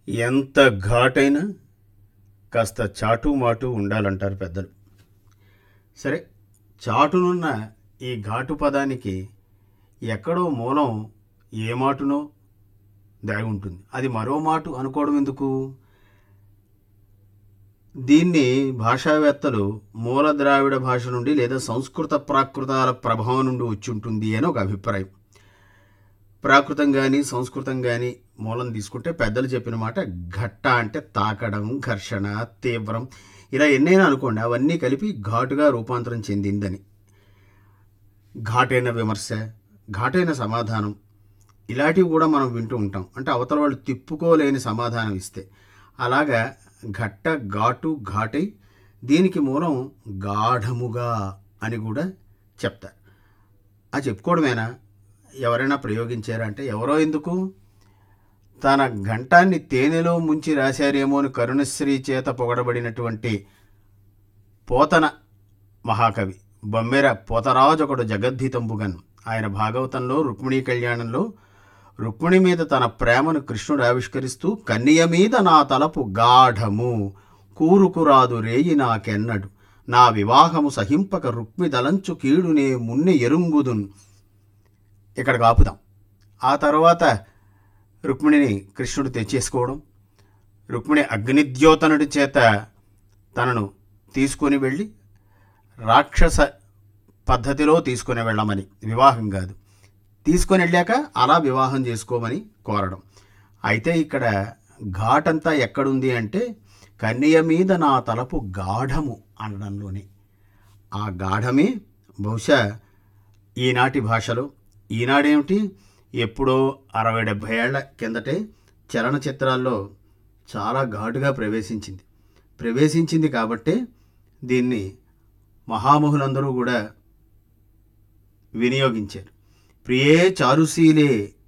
ఎంత ఘాటైనా కాస్త చాటు మాటు ఉండాలంటారు పెద్దలు సరే చాటునున్న ఈ ఘాటు పదానికి ఎక్కడో మూలం ఏ మాటునో దాగి ఉంటుంది అది మరో మాటు అనుకోవడం ఎందుకు దీన్ని భాషావేత్తలు మూల ద్రావిడ భాష నుండి లేదా సంస్కృత ప్రాకృతాల ప్రభావం నుండి వచ్చి ఉంటుంది అని ఒక అభిప్రాయం ప్రాకృతం కానీ సంస్కృతం కానీ మూలం తీసుకుంటే పెద్దలు చెప్పిన మాట ఘట్ట అంటే తాకడం ఘర్షణ తీవ్రం ఇలా ఎన్నైనా అనుకోండి అవన్నీ కలిపి ఘాటుగా రూపాంతరం చెందిందని ఘాటైన విమర్శ ఘాటైన సమాధానం ఇలాంటివి కూడా మనం వింటూ ఉంటాం అంటే అవతల వాళ్ళు తిప్పుకోలేని సమాధానం ఇస్తే అలాగా ఘట్ట ఘాటు ఘాటై దీనికి మూలం గాఢముగా అని కూడా చెప్తారు ఆ చెప్పుకోవడమేనా ఎవరైనా ప్రయోగించారా అంటే ఎవరో ఎందుకు తన ఘంటాన్ని తేనెలో ముంచి రాశారేమో అని కరుణశ్రీ చేత పొగడబడినటువంటి పోతన మహాకవి బొమ్మెర పోతరాజు ఒకడు జగద్ధితంబుగన్ ఆయన భాగవతంలో రుక్మిణీ కళ్యాణంలో రుక్మిణి మీద తన ప్రేమను కృష్ణుడు ఆవిష్కరిస్తూ కన్య మీద నా తలపు గాఢము కూరుకురాదు రేయి నాకెన్నడు నా వివాహము సహింపక రుక్మి దలంచు కీడునే మున్నె ఎరుంగుదున్ ఇక్కడికి ఆపుదాం ఆ తర్వాత రుక్మిణిని కృష్ణుడు తెచ్చేసుకోవడం రుక్మిణి అగ్నిద్యోతనుడి చేత తనను తీసుకొని వెళ్ళి రాక్షస పద్ధతిలో తీసుకొని వెళ్ళమని వివాహం కాదు తీసుకొని వెళ్ళాక అలా వివాహం చేసుకోమని కోరడం అయితే ఇక్కడ ఘాటంతా ఎక్కడుంది అంటే కన్య మీద నా తలపు గాఢము అనడంలోనే ఆ గాఢమే బహుశా ఈనాటి భాషలో ఈనాడేమిటి ఎప్పుడో అరవై డెబ్భై ఏళ్ల కిందటే చలనచిత్రాల్లో చాలా ఘాటుగా ప్రవేశించింది ప్రవేశించింది కాబట్టే దీన్ని మహామహులందరూ కూడా వినియోగించారు ప్రియే చారుశీలే